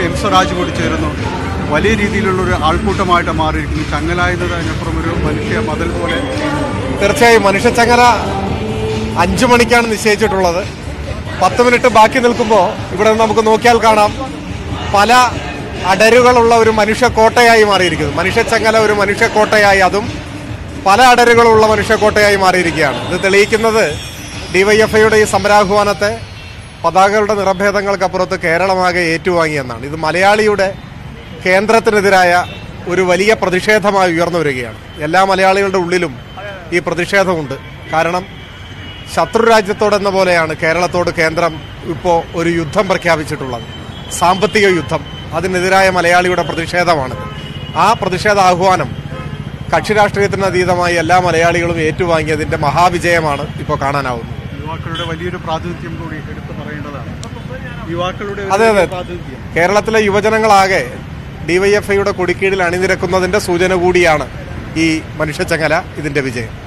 M Swaraj കൂടി ചേരുന്നു വലിയ രീതിയിലുള്ള ഒരു ആൾക്കൂട്ടമായിട്ട് മാറിയിരിക്കുന്നു ചങ്ങലായതിനപ്പുറം ഒരു മനുഷ്യ മതിൽ പോലെ തീർച്ചയായും മനുഷ്യച്ചങ്ങല അഞ്ചു മണിക്കാണ് നിശ്ചയിച്ചിട്ടുള്ളത് പത്ത് മിനിറ്റ് ബാക്കി നിൽക്കുമ്പോൾ ഇവിടെ നിന്ന് നമുക്ക് നോക്കിയാൽ കാണാം പല അടരുകളുള്ള ഒരു മനുഷ്യക്കോട്ടയായി മാറിയിരിക്കുന്നു മനുഷ്യച്ചങ്ങല ഒരു മനുഷ്യക്കോട്ടയായി അതും പല അടരുകളുള്ള മനുഷ്യക്കോട്ടയായി മാറിയിരിക്കുകയാണ് ഇത് തെളിയിക്കുന്നത് ഡിവൈഎഫ്ഐയുടെ ഈ സമരാഹ്വാനത്തെ പതാകകളുടെ നിറഭേദങ്ങൾക്കപ്പുറത്ത് കേരളമാകെ ഏറ്റുവാങ്ങിയെന്നാണ് ഇത് മലയാളിയുടെ കേന്ദ്രത്തിനെതിരായ ഒരു വലിയ പ്രതിഷേധമായി ഉയർന്നു വരികയാണ് എല്ലാ മലയാളികളുടെ ഉള്ളിലും ഈ പ്രതിഷേധമുണ്ട് കാരണം ശത്രു രാജ്യത്തോടെന്ന പോലെയാണ് കേരളത്തോട് കേന്ദ്രം ഇപ്പോൾ ഒരു യുദ്ധം പ്രഖ്യാപിച്ചിട്ടുള്ളത് സാമ്പത്തിക യുദ്ധം അതിനെതിരായ മലയാളിയുടെ പ്രതിഷേധമാണിത് ആ പ്രതിഷേധ ആഹ്വാനം കക്ഷി രാഷ്ട്രീയത്തിന് അതീതമായി എല്ലാ മലയാളികളും ഏറ്റുവാങ്ങിയതിന്റെ മഹാവിജയമാണ് ഇപ്പോൾ കാണാനാവുന്നത് യുവാക്കളുടെ വലിയൊരു പ്രാതിനിധ്യം കൂടി എടുത്തു പറയേണ്ടതാണ് യുവാക്കളുടെ ഒരു അതെ, അതെ. വലിയ പ്രാതിനിധ്യം കേരളത്തിലെ യുവജനങ്ങളാകെ ഡിവൈഎഫ്ഐയുടെ കൊടിക്കീഴിൽ അണിനിരക്കുന്നതിന്റെ സൂചന കൂടിയാണ് ഈ മനുഷ്യച്ചങ്ങല ഇതിന്റെ വിജയം